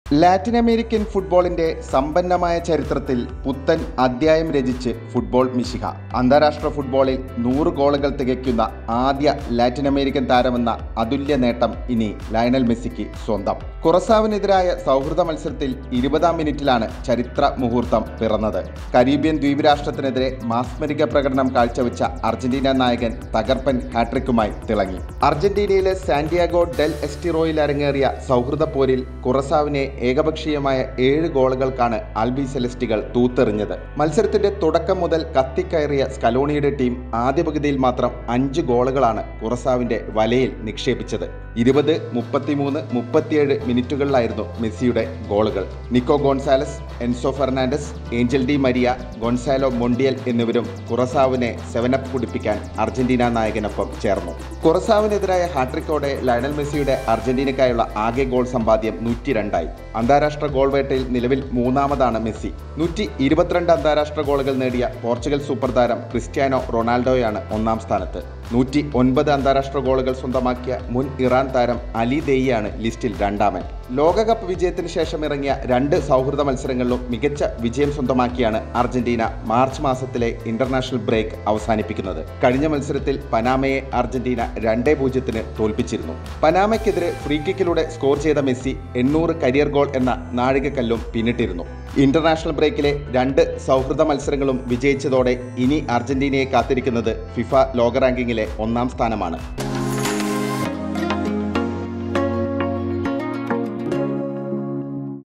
Latin American ഫുട്ബോളിന്റെ സമ്പന്നമായ ചരിത്രത്തിൽ പുത്തൻ അധ്യായം രചിച്ച് ഫുട്ബോൾ മിശിഹ അന്താരാഷ്ട്ര ഫുട്ബോളിൽ നൂറ് ഗോളുകൾ തികയ്ക്കുന്ന ആദ്യ ലാറ്റിൻ അമേരിക്കൻ താരമെന്ന അതുല്യ നേട്ടം ഇനി ലയണൽ മെസ്സിക്ക് സ്വന്തം കുറസാവിനെതിരായ സൗഹൃദ മത്സരത്തിൽ ഇരുപതാം മിനിറ്റിലാണ് ചരിത്ര മുഹൂർത്തം പിറന്നത് കരീബിയൻ ദ്വീപരാഷ്ട്രത്തിനെതിരെ മാസ്മരിക പ്രകടനം കാഴ്ചവെച്ച അർജന്റീന നായകൻ തകർപ്പൻ ഹാട്രിക്കുമായി തിളങ്ങി അർജന്റീനയിലെ സാന്റിയാഗോ ഡെൽ എസ്റ്റിറോയിൽ അരങ്ങേറിയ സൗഹൃദ പോരിൽ കുറസാവിനെ ഏകപക്ഷീയമായ ഏഴ് ഗോളുകൾക്കാണ് ആൽബി സെലസ്റ്റികൾ തൂത്തെറിഞ്ഞത് മത്സരത്തിന്റെ തുടക്കം മുതൽ കത്തിക്കയറിയ സ്കലോണിയുടെ ടീം ആദ്യ പകുതിയിൽ മാത്രം അഞ്ച് ഗോളുകളാണ് കുറസാവിന്റെ വലയിൽ നിക്ഷേപിച്ചത് ഇരുപത് മുപ്പത്തിമൂന്ന് മുപ്പത്തിയേഴ് മിനിറ്റുകളിലായിരുന്നു മെസ്സിയുടെ ഗോളുകൾ Nico Gonzalez Enzo Fernandez Angel Di Maria Gonzalo Montiel എന്നിവരും കുറസാവിനെ സെവനപ്പ് കുടിപ്പിക്കാൻ അർജന്റീന നായകനൊപ്പം ചേർന്നു കുറസാവിനെതിരായ ഹാട്രിക്കോടെ ലയണൽ മെസ്സിയുടെ അർജന്റീനയ്ക്കായുള്ള ആകെ ഗോൾ സമ്പാദ്യം നൂറ്റി രണ്ടായി അന്താരാഷ്ട്ര ഗോൾ വേട്ടയിൽ നിലവിൽ മൂന്നാമതാണ് മെസ്സി നൂറ്റി ഇരുപത്തിരണ്ട് അന്താരാഷ്ട്ര ഗോളുകൾ നേടിയ പോർച്ചുഗൽ സൂപ്പർ താരം ക്രിസ്ത്യാനോ റൊണാൾഡോയാണ് ഒന്നാം സ്ഥാനത്ത് നൂറ്റി ഒൻപത് അന്താരാഷ്ട്ര ഗോളുകൾ സ്വന്തമാക്കിയ മുൻ ഇറാൻ താരം അലി ദേയിയാണ് ലിസ്റ്റിൽ രണ്ടാമൻ ലോകകപ്പ് വിജയത്തിന് ശേഷം ഇറങ്ങിയ രണ്ട് സൗഹൃദ മത്സരങ്ങളിലും മികച്ച വിജയം സ്വന്തമാക്കിയാണ് അർജന്റീന മാർച്ച് മാസത്തിലെ ഇന്റർനാഷണൽ ബ്രേക്ക് അവസാനിപ്പിക്കുന്നത് കഴിഞ്ഞ മത്സരത്തിൽ പനാമയെ അർജന്റീന രണ്ടേ പൂജ്യത്തിന് തോൽപ്പിച്ചിരുന്നു പനാമയ്ക്കെതിരെ ഫ്രീ കിക്കിലൂടെ സ്കോർ ചെയ്ത മെസ്സി എണ്ണൂറ് കരിയർ ഗോൾ എന്ന നാഴികക്കല്ലും പിന്നിട്ടിരുന്നു ഇന്റർനാഷണൽ ബ്രേക്കിലെ രണ്ട് സൗഹൃദ മത്സരങ്ങളും വിജയിച്ചതോടെ ഇനി അർജന്റീനയെ കാത്തിരിക്കുന്നത് ഫിഫ ലോക റാങ്കിങ്ങിലെ ഒന്നാം സ്ഥാനമാണ്